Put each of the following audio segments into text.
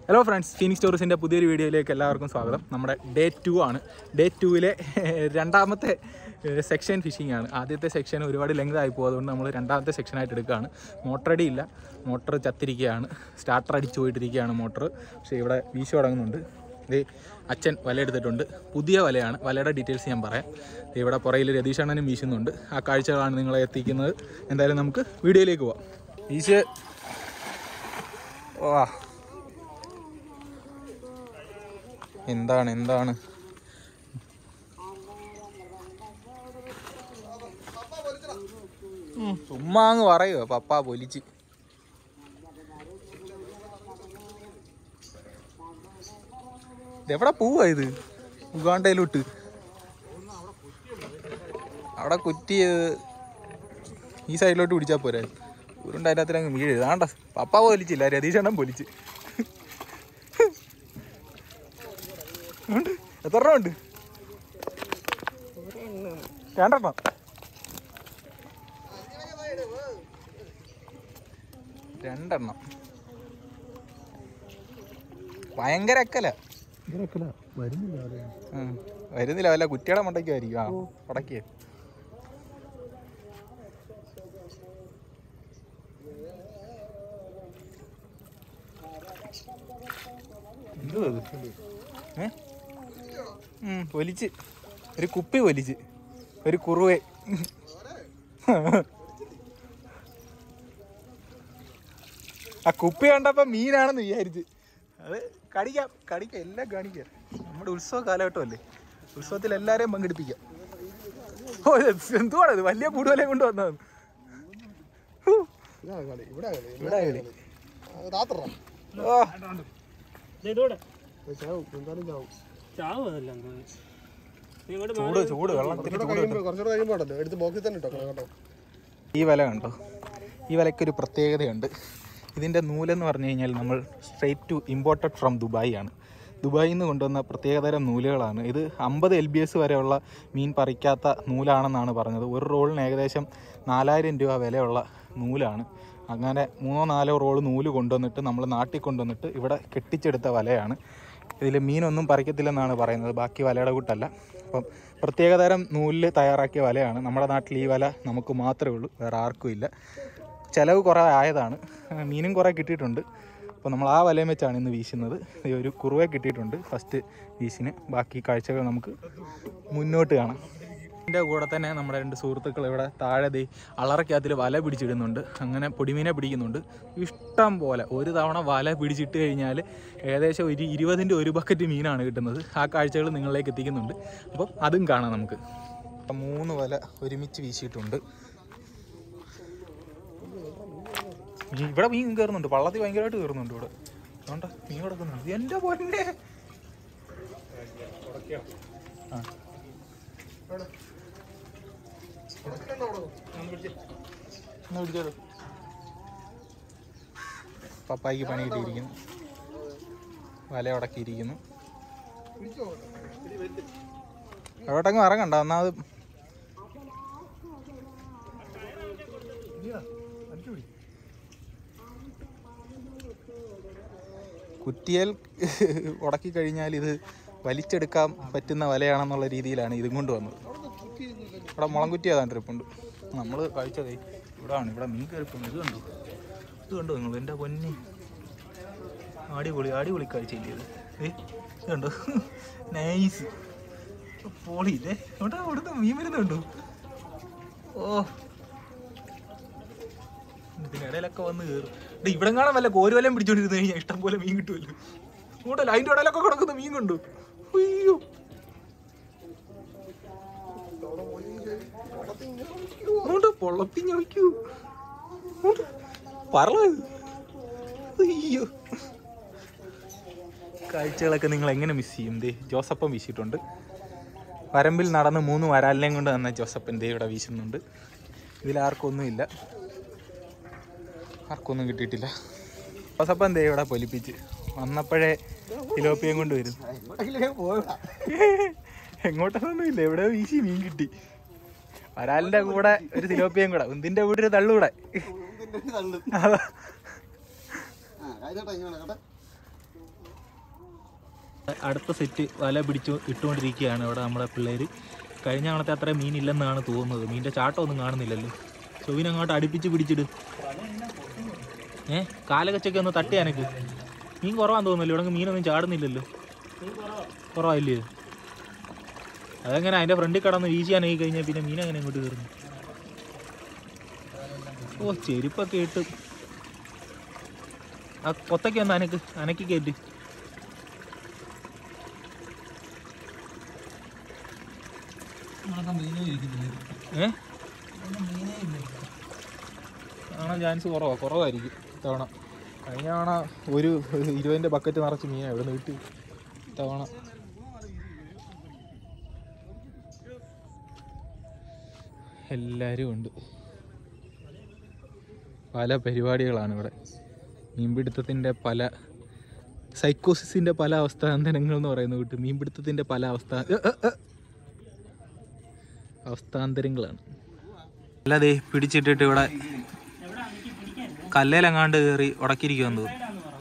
Hello friends Phoenix ടൂറിസ്റ്റിൻ്റെ പുതിയൊരു വീഡിയോയിലേക്ക് എല്ലാവർക്കും സ്വാഗതം നമ്മുടെ ഡേ ടു ആണ് ഡേ ടുവിലെ രണ്ടാമത്തെ സെക്ഷൻ ഫിഷിംഗ് ആണ് ആദ്യത്തെ സെക്ഷൻ ഒരുപാട് ലെങ്ത് ആയി പോകും അതുകൊണ്ട് നമ്മൾ രണ്ടാമത്തെ സെക്ഷനായിട്ട് എടുക്കുകയാണ് മോട്ടർ അടി ഇല്ല മോട്ടർ ചത്തിരിക്കുകയാണ് സ്റ്റാർട്ടർ അടിച്ചു പോയിട്ടിരിക്കുകയാണ് മോട്ടർ പക്ഷേ ഇവിടെ വീശി തുടങ്ങുന്നുണ്ട് ഇത് അച്ഛൻ വല എടുത്തിട്ടുണ്ട് പുതിയ വലയാണ് വലയുടെ ഡീറ്റെയിൽസ് ഞാൻ പറയാം ദേ ഇവിടെ പുറയിൽ രതീഷ് അണ്ണനും വീശുന്നുണ്ട് ആ കാഴ്ചകളാണ് നിങ്ങളെ എത്തിക്കുന്നത് എന്തായാലും നമുക്ക് വീഡിയോയിലേക്ക് പോവാം വീശ് വാ എന്താണ് എന്താണ് ഉം, ചുമ്മാ അങ്ങ് പറയുക പപ്പ പൊലിച്ച് ഇതെവിടെ പോവാ ഇത് ഉഗാണ്ടയിലോട്ട് അവിടെ കുറ്റി ഈ സൈഡിലോട്ട് പിടിച്ചാൽ പോരാ ഉരുണ്ട് അതിൻ്റെ അകത്തിലങ്ങ് വീഴ് ഇതാണ്ട പപ്പ പൊലിച്ചില്ല രതീഷ് പൊലിച്ച് ഉണ്ട് എത്ര എണ്ണം ഉണ്ട് രണ്ടെണ്ണം രണ്ടെണ്ണം ഭയങ്കര അക്കല ഉം. വരുന്നില്ല വല്ല കുറ്റിയുടെ മണ്ടയ്ക്കായിരിക്കും ആ പടക്കിയ എന്തുവാ ഇത്? ഏ ഉം, പൊലിച്ച് ഒരു കുപ്പി പൊലിച്ച് ഒരു കുറുവെ ആ കുപ്പി കണ്ടപ്പോ മീനാണെന്ന് വിചാരിച്ച് അത് കടിക്കാം കടിക്കാം എല്ലാം കാണിക്കാം നമ്മുടെ ഉത്സവ കാലഘട്ടമല്ലേ ഉത്സവത്തിൽ എല്ലാരെയും പങ്കെടുപ്പിക്കാം ഓ ഇത് എന്തുവാണ് ഇത് വലിയ കൂടുതലെ കൊണ്ട് വന്നതാണ് ഇവിടെ കളി. ഓ ചൂട് ചൂട് വെള്ളത്തിന് ചൂട് എടുത്ത് ബോക്സിൽ തന്നെ ഇട്ടോ കേട്ടോ ഈ വല കണ്ടോ ഈ വലയ്ക്കൊരു പ്രത്യേകതയുണ്ട് ഇതിൻ്റെ നൂലെന്ന് പറഞ്ഞു കഴിഞ്ഞാൽ നമ്മൾ straight to imported from Dubai ആണ് ദുബായിൽ നിന്ന് കൊണ്ടുവന്ന പ്രത്യേകതരം നൂലുകളാണ് ഇത് അമ്പത് എൽ ബി എസ് വരെയുള്ള മീൻ പറിക്കാത്ത നൂലാണെന്നാണ് പറഞ്ഞത് ഒരു റോളിന് ഏകദേശം നാലായിരം രൂപ വിലയുള്ള നൂലാണ് അങ്ങനെ മൂന്നോ നാലോ റോള് നൂല് കൊണ്ടുവന്നിട്ട് നമ്മൾ നാട്ടിൽ കൊണ്ടുവന്നിട്ട് ഇവിടെ കെട്ടിച്ചെടുത്ത വലയാണ് ഇതിൽ മീനൊന്നും പറിക്കത്തില്ലെന്നാണ് പറയുന്നത് ബാക്കി വലയുടെ കൂട്ടല്ല അപ്പം പ്രത്യേകതരം നൂലിൽ തയ്യാറാക്കിയ വലയാണ് നമ്മുടെ നാട്ടിൽ ഈ വല നമുക്ക് മാത്രമേ ഉള്ളൂ വേറെ ആർക്കും ഇല്ല ചിലവ് കുറേ ആയതാണ് മീനും കുറേ കിട്ടിയിട്ടുണ്ട് അപ്പോൾ നമ്മൾ ആ വലയം വെച്ചാണ് ഇന്ന് വീശുന്നത് ഈ ഒരു കുറുവെ കിട്ടിയിട്ടുണ്ട് ഫസ്റ്റ് വീശിന് ബാക്കി കാഴ്ചകൾ നമുക്ക് മുന്നോട്ട് കാണാം ഇതിൻ്റെ കൂടെ തന്നെ നമ്മുടെ രണ്ട് സുഹൃത്തുക്കൾ ഇവിടെ താഴെ ദേ അളറയ്ക്കകത്തിൽ വല പിടിച്ചിടുന്നുണ്ട് അങ്ങനെ പൊടിമീനെ പിടിക്കുന്നുണ്ട് ഇഷ്ടം പോലെ ഒരു തവണ വല പിടിച്ചിട്ട് കഴിഞ്ഞാൽ ഏകദേശം ഒരു ഇരുപതിൻ്റെ ഒരു ബക്കറ്റ് മീനാണ് കിട്ടുന്നത് ആ കാഴ്ചകൾ നിങ്ങളിലേക്ക് എത്തിക്കുന്നുണ്ട് അപ്പം അതും കാണാം നമുക്ക് അപ്പം മൂന്ന് വല ഒരുമിച്ച് വീശിയിട്ടുണ്ട് ഈ- ഇവിടെ മീൻ കയറുന്നുണ്ട് വള്ളത്തിൽ ഭയങ്കരമായിട്ട് കയറുന്നുണ്ട് ഇവിടെ അതുകൊണ്ട് മീൻ കിടക്കുന്നുണ്ട് എൻ്റെ പൊന്നെ ആ ഒന്ന് പിടിച്ചോളൂ പപ്പായിക്ക് പണി കിട്ടിയിരിക്കുന്നു വല ഉടക്കിയിരിക്കുന്നു എവിടെങ്ങും ഇറങ്ങണ്ട എന്നാ അത് കുറ്റിയൽ ഉടക്കി കഴിഞ്ഞാൽ ഇത് വലിച്ചെടുക്കാൻ പറ്റുന്ന വലയാണെന്നുള്ള രീതിയിലാണ് ഇതും കൊണ്ട് വന്നത് ഇവിടെ മുളം കുറ്റി ഏതാണ്ട് ഇരിപ്പുണ്ട് നമ്മൾ കഴിച്ചതേ ഇവിടാണ് ഇവിടെ മീൻ കയറിപ്പുണ്ട് ഇത് കണ്ടു ഇത് കണ്ടു നിങ്ങൾ എൻ്റെ പൊന്നി അടിപൊളി അടിപൊളി കാഴ്ചയില്ലേ ഇത് ഏ ഇത് കണ്ടോ നൈസ് പോളിയില്ലേ ഇവിടെ അവിടുന്ന് മീൻ വരുന്നുണ്ടോ ഓ ഇതിനിടയിലൊക്കെ വന്ന് കയറും ഇത് ഇവിടെ കാണാൻ വല്ല കോരുവലം പിടിച്ചോണ്ടിരുന്ന് കഴിഞ്ഞാൽ ഇഷ്ടം പോലെ മീൻ കിട്ടുമല്ലോ കൂട്ടല്ല അതിൻ്റെ ഇടയിലൊക്കെ കിടക്കുന്ന മീൻ കണ്ടു അയ്യോ അങ്ങോട്ട് പൊള്ളത്തി ഞവിക്കൂ അങ്ങോട്ട് പറള അയ്യോ കാഴ്ചകളൊക്കെ നിങ്ങൾ എങ്ങനെ മിസ് ചെയ്യും ദേ ജോസപ്പൻ വീശിയിട്ടുണ്ട് വരമ്പിൽ നടന്ന് മൂന്ന് വരാലിനെയും കൊണ്ട് തന്ന ജോസപ്പൻ ദേ ഇവിടെ വീശുന്നുണ്ട് ഇതിലാർക്കൊന്നുമില്ല ആർക്കൊന്നും കിട്ടിയിട്ടില്ല ജോസപ്പൻ ദേ ഇവിടെ പൊലിപ്പിച്ച് വന്നപ്പോഴേ ഫിലോപ്പിയം കൊണ്ട് വരും എങ്ങോട്ടൊന്നും ഇല്ല എവിടെ വീശി മീൻ കിട്ടി വരാലിന്റെ കൂടെ ഒരു തിലോപ്പിയും കൂടെ ഉന്തിന്റെ കൂടെ ഒരു തള്ളൂടെ തള്ളു അതാ. ആ കാഴ്ച ഇങ്ങനെ കേട്ടെ അടുത്ത സെറ്റ് വല പിടിച്ചു ഇട്ടുകൊണ്ടിരിക്കുകയാണ് ഇവിടെ നമ്മുടെ പിള്ളേർ കഴിഞ്ഞ കാലത്തെ അത്രയും മീനില്ലെന്നാണ് തോന്നുന്നത് മീനിൻ്റെ ചാട്ടമൊന്നും കാണുന്നില്ലല്ലോ ചൊവ്വിനെ അങ്ങോട്ട് അടുപ്പിച്ച് പിടിച്ചിട് ഏ കാലകച്ചൊക്കെ ഒന്ന് തട്ടി എനക്ക് മീൻ കുറവാന്ന് തോന്നുന്നല്ലോ ഇവിടെ മീനൊന്നും ചാടുന്നില്ലല്ലോ കുറവായില്ലേ അതെങ്ങനെ അതിൻ്റെ ഫ്രണ്ടിൽ കടന്ന് വീശിയാനായി കഴിഞ്ഞാൽ പിന്നെ മീൻ എങ്ങനെ ഇങ്ങോട്ട് കയറുന്നു ഓ ചെരുപ്പൊക്കെ ഇട്ട് ആ കൊത്തൊക്കെ ഒന്ന് അനക്ക് അനക്കി കയറ്റി ഏ കാണാൻ ചാൻസ് കുറവാ കുറവായിരിക്കും തവണ കഴിഞ്ഞ തവണ ഒരു ഇരുപതിൻ്റെ ബക്കറ്റ് നിറച്ച് മീനാണ് ഇവിടെ നിന്ന് കിട്ടി തവണ എല്ലാവരും ഉണ്ട് പല പരിപാടികളാണ് ഇവിടെ മീൻപിടുത്തത്തിൻ്റെ പല സൈക്കോസിസിൻ്റെ പല അവസ്ഥാന്തരങ്ങൾ എന്ന് പറയുന്ന കൂട്ട് മീൻപിടുത്തത്തിൻ്റെ പല അവസ്ഥ ഏ, ഏ, ഏ. അവസ്ഥാന്തരങ്ങളാണ് അല്ലാതെ പിടിച്ചിട്ടിട്ട് ഇവിടെ കല്ലേലെങ്ങാണ്ട് കയറി ഉടക്കിയിരിക്കുമെന്ന് തോന്നുന്നു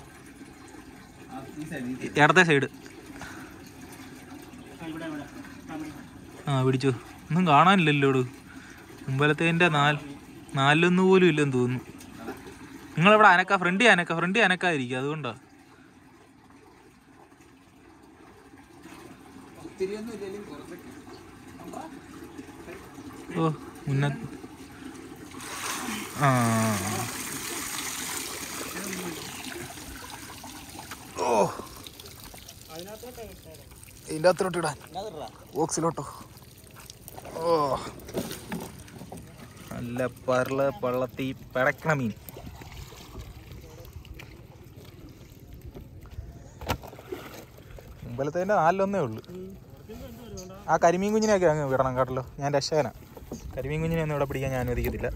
ഇടത്തെ സൈഡ് ആ പിടിച്ചു ഒന്നും കാണാനില്ലല്ലോ ഇവിടെ മുമ്പലത്തേൻ്റെ നാല് നാലിലൊന്നു പോലും ഇല്ലെന്ന് തോന്നുന്നു നിങ്ങളിവിടെ അനക്ക ഫ്രണ്ടി അനക്ക ഫ്രണ്ടി അനക്കാതിരിക്കും അതുകൊണ്ടാ ഓ മുന്ന ആ ഓ ഇതിൻ്റെ അകത്തോട്ട് ഇടാൻ ബോക്സിലോട്ടോ ഓ നല്ല പരള് പള്ളത്തി പിടക്കണ മീൻ മുമ്പലത്തേൻ്റെ നാലിലൊന്നേ ഉള്ളൂ ആ കരിമീൻ കുഞ്ഞിനെയൊക്കെ അങ്ങ് വിടണം കേട്ടല്ലോ ഞാൻ രക്ഷകനാ കരിമീൻ കുഞ്ഞിനെ ഒന്നും ഇവിടെ പിടിക്കാൻ ഞാൻ അനുവദിക്കത്തില്ല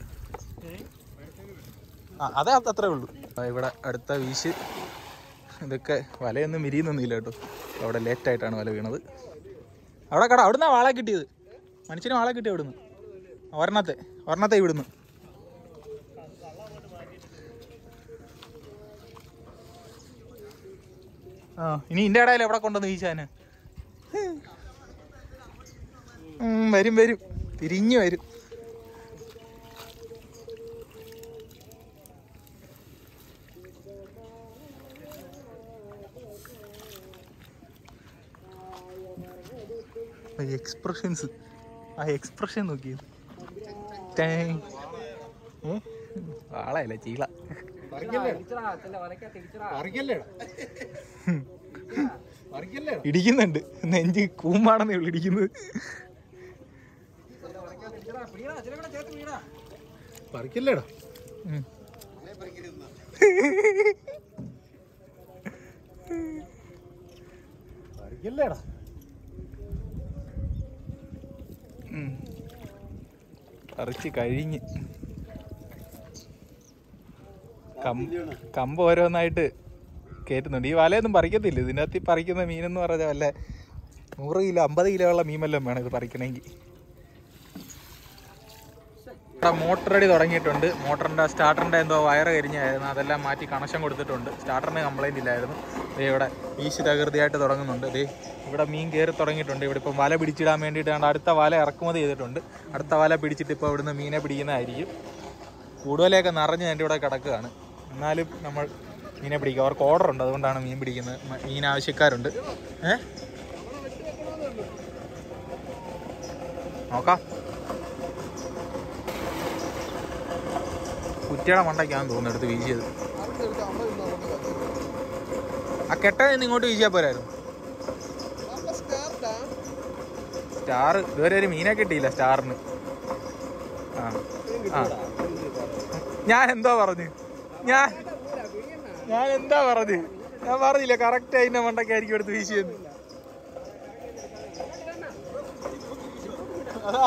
ആ അതേ അത് അത്രേ ഉള്ളൂ ആ, ഇവിടെ അടുത്ത വീശ് ഇതൊക്കെ വലയൊന്നും വിരിയുന്നൊന്നുമില്ല കേട്ടോ അവിടെ ലേറ്റായിട്ടാണ് വല വീണത് അവിടെ കട അവിടുന്ന് വാളെ കിട്ടിയത് മനുഷ്യന് വാളെ കിട്ടി അവിടുന്ന് ഒരെണ്ണത്തെ ഒരെണ്ണത്തെ ഇവിടുന്ന് ആ ഇനി ഇന്റെ ഇടയിൽ എവിടെ കൊണ്ടുവന്ന് വീശാന് ഉം, വരും വരും തിരിഞ്ഞു വരും എക്സ്പ്രഷൻസ് ആ എക്സ്പ്രഷൻ നോക്കി ആളല്ല ചീള ഇടിക്കുന്നുണ്ട് നെഞ്ച് കൂമ്പാണെന്നേ ഉള്ളു ഇടിക്കുന്നത് പറിക്കല്ലേടാ ഉം. പറിക്കല്ലേടാ ഉം. പറിച്ച് കഴിഞ്ഞ് കം- കമ്പ് ഓരോന്നായിട്ട് കയറ്റുന്നുണ്ട് ഈ വലയൊന്നും പറിക്കത്തില്ല ഇതിൻ്റെ അകത്ത് ഈ പറിക്കുന്ന മീനെന്ന് പറഞ്ഞാൽ വല്ല നൂറ് കിലോ അമ്പത് കിലോ ഉള്ള മീൻ വല്ലതും വേണം ഇത് പറിക്കണമെങ്കിൽ ഇവിടെ മോട്ടർ അടി തുടങ്ങിയിട്ടുണ്ട് മോട്ടറിൻ്റെ സ്റ്റാർട്ടറിൻ്റെ എന്തോ വയറ് കരിഞ്ഞായിരുന്നു അതെല്ലാം മാറ്റി കണക്ഷൻ കൊടുത്തിട്ടുണ്ട് സ്റ്റാർട്ടറിന് കംപ്ലൈൻറ്റ് ഇല്ലായിരുന്നു ദേ ഇവിടെ വീശി തകൃതിയായിട്ട് തുടങ്ങുന്നുണ്ട് ദേ ഇവിടെ മീൻ കയറി തുടങ്ങിയിട്ടുണ്ട് ഇവിടെ ഇപ്പം വല പിടിച്ചിടാൻ വേണ്ടിയിട്ട് കണ്ട് അടുത്ത വല ഇറക്കുമതി ചെയ്തിട്ടുണ്ട് അടുത്ത വല പിടിച്ചിട്ട് ഇപ്പോൾ ഇവിടുന്ന് മീനെ പിടിക്കുന്നതായിരിക്കും കൂടുതലൊക്കെ നിറഞ്ഞ് എൻ്റെ ഇവിടെ കിടക്കുകയാണ് എന്നാലും നമ്മൾ മീനെ പിടിക്കുക അവർക്ക് ഓർഡർ ഉണ്ട് അതുകൊണ്ടാണ് മീൻ പിടിക്കുന്നത് മ- മീൻ ആവശ്യക്കാരുണ്ട് ഏ നോക്കാം കുറ്റിയുടെ മണ്ടയ്ക്കാന്ന് തോന്നുന്നു എടുത്ത് വീശിയത് ആ കെട്ട നിന്ന് ഇങ്ങോട്ട് വീശിയാൽ പോരായിരുന്നു സ്റ്റാർ ഇതുവരെ ഒരു മീനെ കിട്ടിയില്ല സ്റ്റാറിന് ആ ആ ഞാൻ എന്തോ പറഞ്ഞു ഞാൻ ഞാൻ എന്താ പറഞ്ഞു ഞാൻ പറഞ്ഞില്ല കറക്റ്റ് അതിന്റെ മണ്ടയ്ക്കായിരിക്കും എടുത്ത് വീശിയെന്ന് അതാ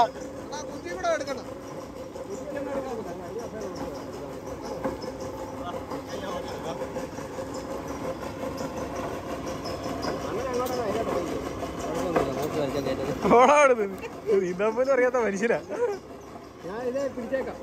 ഓളാണ് നീന്താൻ പോലും അറിയാത്ത മനുഷ്യനാ ഞാൻ ഇത് പിടിച്ചേക്കാം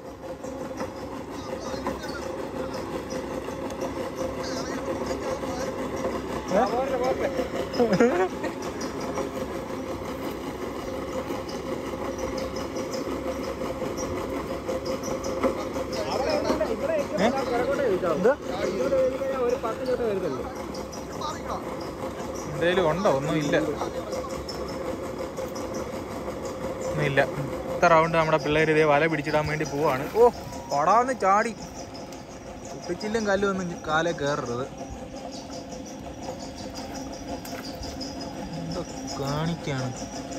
ഏ? എന്താ ഒരു പത്ത് ചോട്ട് വരുന്നുള്ളൂ എന്തേലും ഉണ്ടോ ഒന്നും ഇല്ല ഒന്നും ഇല്ല ഇത്ര റൗണ്ട് നമ്മുടെ പിള്ളേർ ഇതേ വല പിടിച്ചിടാൻ വേണ്ടി പോവാണ് ഓ പടാന്ന് ചാടി കുപ്പിച്ചില്ലും കല്ലും ഒന്നും കാലേ കയറരുത് എന്തോ കാണിക്കാണ്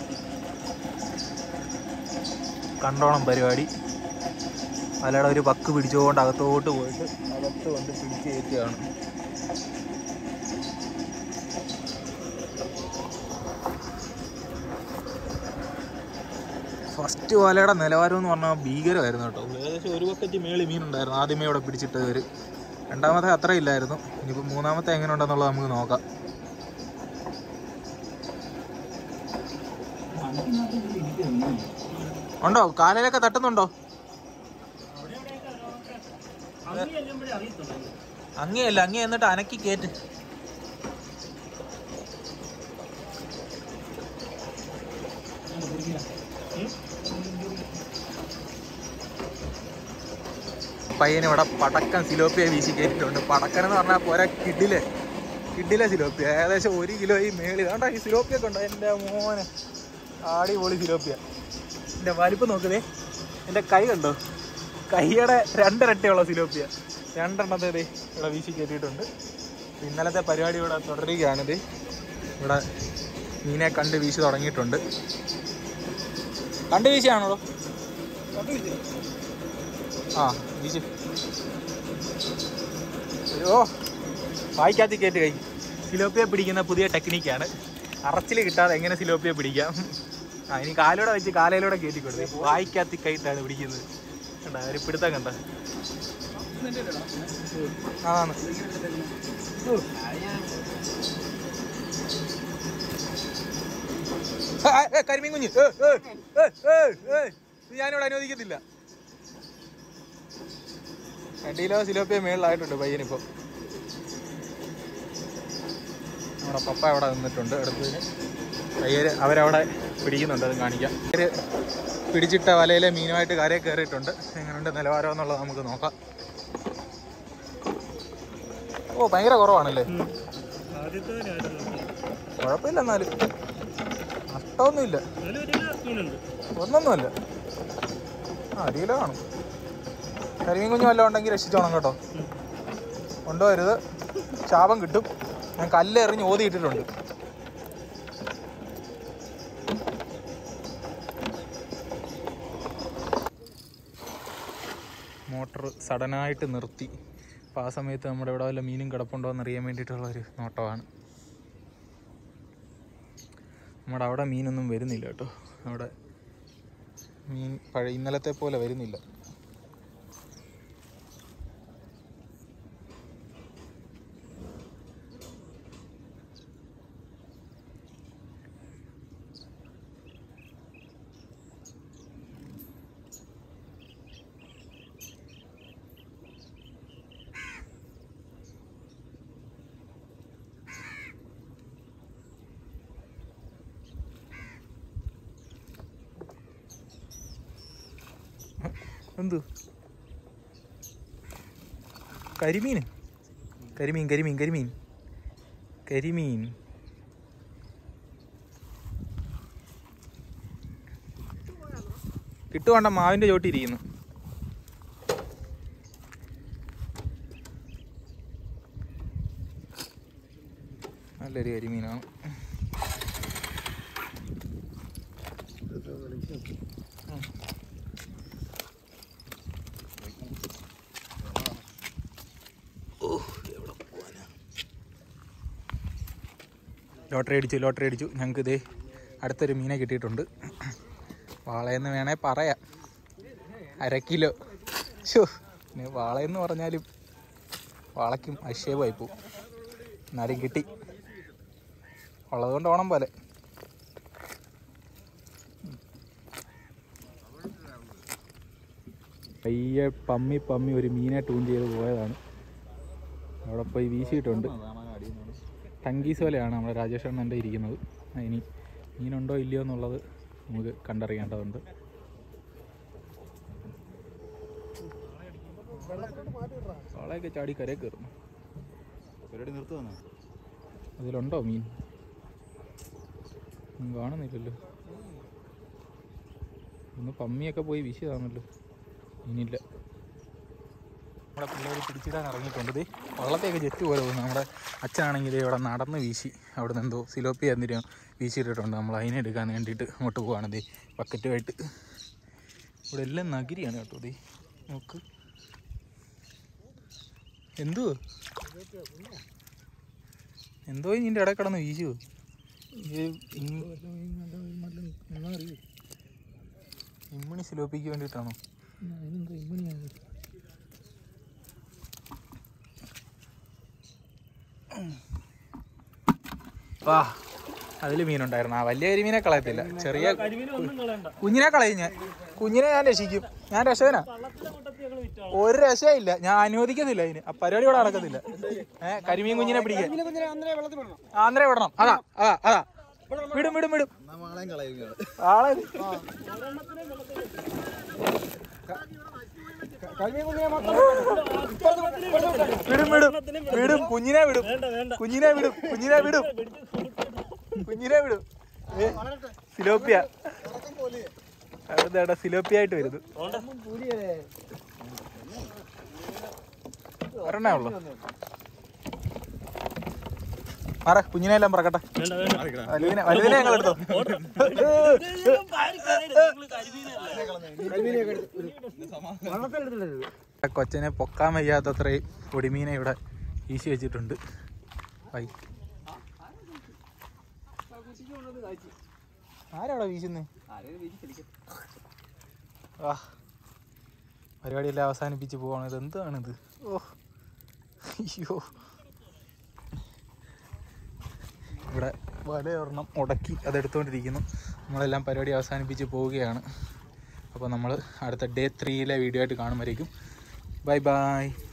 കണ്ടോണം പരിപാടി വലയുടെ ഒരു പക്ക് പിടിച്ചുകൊണ്ട് അകത്തോട്ട് പോയിട്ട് അകത്ത് വന്ന് പിടിച്ച് കയറ്റുകയാണ് ഫസ്റ്റ് വലയുടെ നിലവാരം എന്ന് പറഞ്ഞാൽ ഭീകരമായിരുന്നു കേട്ടോ ഏകദേശം ഒരു ബക്കറ്റ് മേളി മീനുണ്ടായിരുന്നു ആദ്യമേ ഇവിടെ പിടിച്ചിട്ടവർ രണ്ടാമത്തെ അത്ര ഇല്ലായിരുന്നു ഇനിയിപ്പോൾ മൂന്നാമത്തെ എങ്ങനെ ഉണ്ടെന്നുള്ളത് നമുക്ക് നോക്കാം ഉണ്ടോ കാലയിലൊക്കെ തട്ടുന്നുണ്ടോ അങ്ങയല്ല അങ്ങേ എന്നിട്ട് അനക്കി കേറ്റ് പയ്യന് ഇവിടെ പടക്കം സിലോപ്പിയ വീശി കയറ്റിട്ടുണ്ട് പടക്കൻ എന്ന് പറഞ്ഞാൽ പോരാ കിഡിലെ കിഡിലെ സിലോപ്പിയ ഏകദേശം ഒരു കിലോ ഈ മേളിൽ കണ്ടോ ഈ സിലോപ്പിയ ഒക്കെ ഉണ്ടോ എൻ്റെ മോനെ അടിപൊളി സിലോപ്പിയ എൻ്റെ വലിപ്പം നോക്കുന്നേ എൻ്റെ കൈ കണ്ടോ കൈയുടെ രണ്ടിരട്ടിയുള്ള സിലോപ്പിയ രണ്ടെണ്ണത്തെ ദേ ഇവിടെ വീശി കയറ്റിയിട്ടുണ്ട് ഇന്നലത്തെ പരിപാടി ഇവിടെ തുടരുകയാണിത് ഇവിടെ മീനെ കണ്ട് വീശി തുടങ്ങിയിട്ടുണ്ട് കണ്ട് വീശിയാണോ ആ വീശി ഓ വായിക്കാത്തി കയറ്റി കൈ സിലോപ്പിയെ പിടിക്കുന്ന പുതിയ ടെക്നിക്കാണ് അറച്ചിൽ കിട്ടാതെ എങ്ങനെ സിലോപ്പിയെ പിടിക്കാം ആ ഇനി കാലൂടെ വെച്ച് കാലയിലൂടെ കയറ്റി കൊടുത്തേ വായിക്കാത്തി കൈയിട്ടാണ് പിടിക്കുന്നത് കണ്ട ഒരു പിടുത്തം കണ്ട അതാണ് ആ, ആ, ഏ, കരിമീൻ കുഞ്ഞ് ഏ, ഏ, ഏ, ഏ, ഏ, ഇത് ഞാനിവിടെ അനുവദിക്കത്തില്ല രണ്ട് കിലോ സിലോപ്പിയ മേളിലായിട്ടുണ്ട് പയ്യനിപ്പോ നമ്മുടെ പപ്പ അവിടെ നിന്നിട്ടുണ്ട് അടുത്തതിന് പയ്യര് അവരവിടെ പിടിക്കുന്നുണ്ട് അത് കാണിക്കാം അവര് പിടിച്ചിട്ട വലയിലെ മീനുമായിട്ട് കരയിൽ കയറിയിട്ടുണ്ട് എങ്ങനെയുണ്ട് നിലവാരം എന്നുള്ളത് നമുക്ക് നോക്കാം ഓ ഭയങ്കര കുറവാണല്ലേ കുഴപ്പമില്ല എന്നാലും നഷ്ടമൊന്നുമില്ല ഒന്നൊന്നുമല്ല ആ അര കിലോ കാണും കരിമീൻ കുഞ്ഞു വല്ലതും ഉണ്ടെങ്കിൽ രക്ഷിച്ചോണം കേട്ടോ കൊണ്ടുവരുത് ശാപം കിട്ടും ഞാൻ കല്ല് എറിഞ്ഞ് ഓതിയിട്ടിട്ടുണ്ട് മോട്ടർ സഡനായിട്ട് നിർത്തി അപ്പോൾ ആ സമയത്ത് നമ്മുടെ ഇവിടെ വല്ല മീനും കിടപ്പുണ്ടോ എന്ന് അറിയാൻ വേണ്ടിയിട്ടുള്ള ഒരു നോട്ടമാണ് നമ്മുടെ അവിടെ മീനൊന്നും വരുന്നില്ല കേട്ടോ അവിടെ മീൻ പഴയ ഇന്നലത്തെ പോലെ വരുന്നില്ല എന്തു കരിമീൻ കരിമീൻ കരിമീൻ കരിമീൻ കരിമീൻ കിട്ടുവാണ്ട മാവിന്റെ ചോട്ടിരിക്കുന്നു നല്ലൊരു കരിമീനാണ് ലോട്ടറി അടിച്ചു ലോട്ടറി അടിച്ചു ഞങ്ങൾക്ക് ഇതേ അടുത്തൊരു മീനെ കിട്ടിയിട്ടുണ്ട് വാളയെന്ന് വേണേ പറയാം അര കിലോ ഷോ പിന്നെ വാളയെന്ന് പറഞ്ഞാലും വാളയ്ക്കും അക്ഷേപമായി പോവും എന്നാലും കിട്ടി ഉള്ളതുകൊണ്ട് ഓണം പോലെ പയ്യെ പമ്മി പമ്മി ഒരു മീനെ ടൂൺ ചെയ്ത് പോയതാണ് അവിടെ പോയി വീശിയിട്ടുണ്ട് ടങ്കീസ് വലയാണ് നമ്മുടെ രാജേഷ് അണ്ണൻ്റെ ഇരിക്കുന്നത് ആ, ഇനി മീനുണ്ടോ ഇല്ലയോ എന്നുള്ളത് നമുക്ക് കണ്ടറിയേണ്ടതുണ്ട് വാളയൊക്കെ ചാടി കരയെ കയറുന്നു പരിപാടി നിർത്തുവാന്നോ അതിലുണ്ടോ മീൻ ഒന്നും കാണുന്നില്ലല്ലോ ഒന്ന് പമ്മിയൊക്കെ പോയി വീശിയതാണല്ലോ മീനില്ല നമ്മുടെ പിള്ളേർ പിടിച്ചിടാൻ ഇറങ്ങിയിട്ടുണ്ട് ദേ വള്ളത്തെയൊക്കെ ജെറ്റ് പോലെ പോകുന്നു നമ്മുടെ അച്ഛനാണെങ്കിൽ ഇവിടെ നടന്ന് വീശി അവിടെ നിന്ന് എന്തോ സിലോപ്പി എന്തിനും വീശിയിട്ടിട്ടുണ്ട് നമ്മൾ അതിനെ എടുക്കാൻ വേണ്ടിയിട്ട് അങ്ങോട്ട് പോവാണ് ദേ ബക്കറ്റുമായിട്ട് ഇവിടെ എല്ലാം നഗരിയാണ് കേട്ടോ ദേ നോക്ക് എന്തോ എന്തോ ഇതിൻ്റെ ഇടയിൽ കിടന്ന് വീശുവോ ഇമ്മണി സിലോപ്പിക്ക് വേണ്ടിയിട്ടാണോ വാ അതിൽ മീനുണ്ടായിരുന്നു ആ വലിയ കരിമീനെ കളയത്തില്ല ചെറിയ കുഞ്ഞിനെ കളയും ഞാൻ കുഞ്ഞിനെ ഞാൻ രക്ഷിക്കും ഞാൻ രക്ഷകനാ ഒരു രക്ഷയില്ല ഞാൻ അനുവദിക്കത്തില്ല അതിന് ആ പരിപാടി ഇവിടെ നടക്കത്തില്ല ഏഹ് കരിമീൻ കുഞ്ഞിനെ പിടിക്കാൻ ആന്ധ്ര വിടണം അതാ അതാ അതാ വിടും വിടും വിടും എന്നാ മാളയും കളയുകയാണ് ആളെ ഇത്. വിടും വിടും വിടും കുഞ്ഞിനെ വിടും കുഞ്ഞിനെ വിടും കുഞ്ഞിനെ വിടും കുഞ്ഞിനെ വിടും ഏ, സിലോപ്പിയ അവിടെ സിലോപ്പിയ ആയിട്ട് വരുന്നു ഒരെണ്ണേ ഉള്ളു മാറ കുഞ്ഞിനെ എല്ലാം പറക്കട്ടെ വലുതിനെ വലുതിനെ ഞങ്ങൾ എടുത്തോ കൊച്ചനെ പൊക്കാൻ വയ്യാത്തത്രയും പൊടിമീനെ ഇവിടെ വീശി വെച്ചിട്ടുണ്ട് വൈ ആരാടാ വീശുന്നേ ആ പരിപാടിയെല്ലാം അവസാനിപ്പിച്ച് പോവാണ് ഇത് എന്താണിത് ഓ അയ്യോ ഇവിടെ വലയൊരെണ്ണം ഉടക്കി അതെടുത്തുകൊണ്ടിരിക്കുന്നു നമ്മളെല്ലാം പരിപാടി അവസാനിപ്പിച്ച് പോവുകയാണ് അപ്പോൾ നമ്മൾ അടുത്ത ഡേ ത്രീയിലെ വീഡിയോ ആയിട്ട് കാണുമ്പോഴേക്കും ബൈ ബൈ